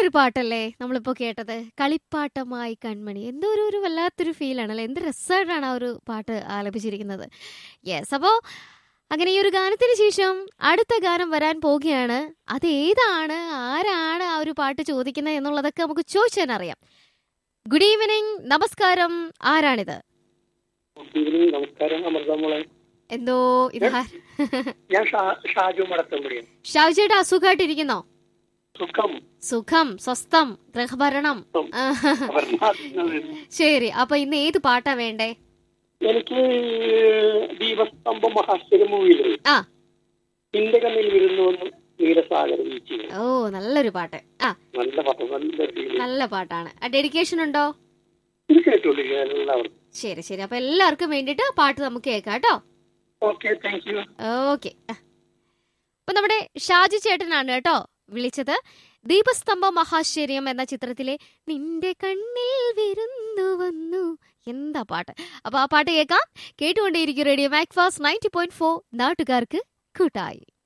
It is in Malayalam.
നല്ലൊരു പാട്ടല്ലേ നമ്മളിപ്പോ കേട്ടത് കളിപ്പാട്ടമായി കൺമണി എന്തോ ഒരു ഒരു വല്ലാത്തൊരു ഫീൽ ആണല്ലേ എന്ത് രസമായിട്ടാണ് ആ ഒരു പാട്ട് ആലപിച്ചിരിക്കുന്നത് യെസ് അപ്പോ അങ്ങനെ ഈ ഒരു ഗാനത്തിന് ശേഷം അടുത്ത ഗാനം വരാൻ പോവുകയാണ് അത് ഏതാണ് ആരാണ് ആ ഒരു പാട്ട് ചോദിക്കുന്നത് എന്നുള്ളതൊക്കെ നമുക്ക് ചോദിച്ചാൽ അറിയാം ഗുഡ് ഈവനിങ് നമസ്കാരം ആരാണിത് ഗുഡ് ഈവനിങ് നമസ്കാരം അമൃത മോളെ എന്തോ ഇത് ഞാൻ ഷാ- ഷാജു മടത്തമ്പടിയാണ് ഷാവിച്ചേട്ടാ അസുഖമായിട്ടിരിക്കുന്നോ സുഖം സുഖം സ്വസ്ഥം ഗ്രഹഭരണം സുഖം. ആഹ്. അപർണ. ശരി അപ്പൊ ഇന്ന് ഏത് പാട്ടാ വേണ്ടേ എനിക്ക് ദീപസ്തംഭം മഹാശ്വര മൂവിയില് ആ നിന്റെ കണ്ണിൽ വിരുന്നുവെന്നും നീരസാഗര വീഴ്ച ഓ നല്ലൊരു പാട്ട് ആ നല്ല പാട്ട് നല്ല ഫീൽ നല്ല പാട്ടാണ് ഡെഡിക്കേഷൻ ഉണ്ടോ ഇത് കേട്ടോണ്ടിരിക്കുക എല്ലാവർക്കും ശരി ശരി അപ്പൊ എല്ലാവർക്കും വേണ്ടിട്ട് പാട്ട് നമുക്ക് കേൾക്കാം കേട്ടോ ഓക്കെ താങ്ക് യു ഓക്കെ അപ്പൊ നമ്മുടെ ഷാജി ചേട്ടനാണ് കേട്ടോ വിളിച്ചത് ദീപസ്തംഭ മഹാശ്ചര്യം എന്ന ചിത്രത്തിലെ നിന്റെ കണ്ണിൽ വിരുന്നു വന്നു എന്താ പാട്ട് അപ്പൊ ആ പാട്ട് കേൾക്കാം കേട്ടുകൊണ്ടേയിരിക്കും radio Macfast ninety point four നാട്ടുകാർക്ക് കൂട്ടായി